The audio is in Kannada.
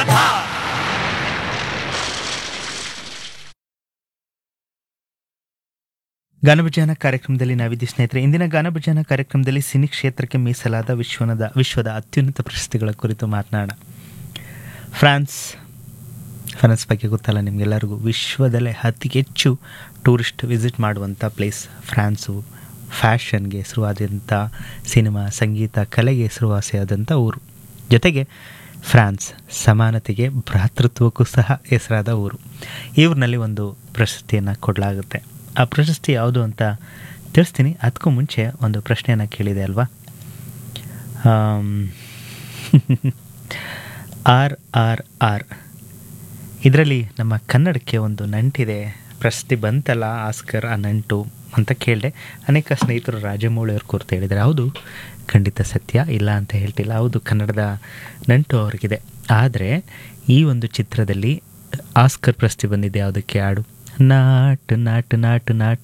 ಸೂತ್ರಧಾರ್ ಗಾನಭಜಾನ ಕಾರ್ಯಕ್ರಮದಲ್ಲಿ ನಾವಿದ್ದೀವಿ ಸ್ನೇಹಿತರೆ ಇಂದಿನ ಗಾನಭಜಾನ ಕಾರ್ಯಕ್ರಮದಲ್ಲಿ ಸಿನಿ ಕ್ಷೇತ್ರಕ್ಕೆ ಮೀಸಲಾದ ವಿಶ್ವದ ವಿಶ್ವದ ಅತ್ಯುನ್ನತ ಪ್ರಶಸ್ತಿಗಳ ಕುರಿತು ಮಾತನಾಡೋಣ ಫ್ರಾನ್ಸ್ ಫ್ರಾನ್ಸ್ ಬಗ್ಗೆ ಗೊತ್ತಲ್ಲ ನಿಮಗೆಲ್ಲರಿಗೂ ವಿಶ್ವದಲ್ಲೇ ಅತಿ ಹೆಚ್ಚು ಟೂರಿಸ್ಟ್ ವಿಸಿಟ್ ಮಾಡುವಂಥ ಪ್ಲೇಸ್ ಫ್ರಾನ್ಸು ಫ್ಯಾಷನ್ಗೆ ಹೆಸರುವಾದಂಥ ಸಿನಿಮಾ ಸಂಗೀತ ಕಲೆಗೆ ಹೆಸರುವಾಸಿಯಾದಂಥ ಊರು ಜೊತೆಗೆ ಫ್ರಾನ್ಸ್ ಸಮಾನತೆಗೆ ಭ್ರಾತೃತ್ವಕ್ಕೂ ಸಹ ಹೆಸರಾದ ಊರು ಈ ಊರಿನಲ್ಲಿ ಒಂದು ಪ್ರಶಸ್ತಿಯನ್ನು ಕೊಡಲಾಗುತ್ತೆ ಆ ಪ್ರಶಸ್ತಿ ಯಾವುದು ಅಂತ ತಿಳಿಸ್ತೀನಿ ಅದಕ್ಕೂ ಮುಂಚೆ ಒಂದು ಪ್ರಶ್ನೆಯನ್ನು ಕೇಳಿದೆ ಅಲ್ವಾ ಆರ್ ಆರ್ ಆರ್ ಇದರಲ್ಲಿ ನಮ್ಮ ಕನ್ನಡಕ್ಕೆ ಒಂದು ನಂಟಿದೆ ಪ್ರಶಸ್ತಿ ಬಂತಲ್ಲ ಆಸ್ಕರ್ ಆ ನಂಟು ಅಂತ ಕೇಳಿದೆ ಅನೇಕ ಸ್ನೇಹಿತರು ರಾಜಮೌಳಿ ಅವ್ರ ಕುರಿತು ಹೇಳಿದ್ದಾರೆ ಹೌದು ಖಂಡಿತ ಸತ್ಯ ಇಲ್ಲ ಅಂತ ಹೇಳ್ತಿಲ್ಲ ಹೌದು ಕನ್ನಡದ ನಂಟು ಅವ್ರಿಗಿದೆ ಆದರೆ ಈ ಒಂದು ಚಿತ್ರದಲ್ಲಿ ಆಸ್ಕರ್ ಪ್ರಶಸ್ತಿ ಬಂದಿದೆ ಯಾವುದಕ್ಕೆ ಹಾಡು ನಾಟ್ ನಾಟ್ ನಾಟ್ ನಾಟ್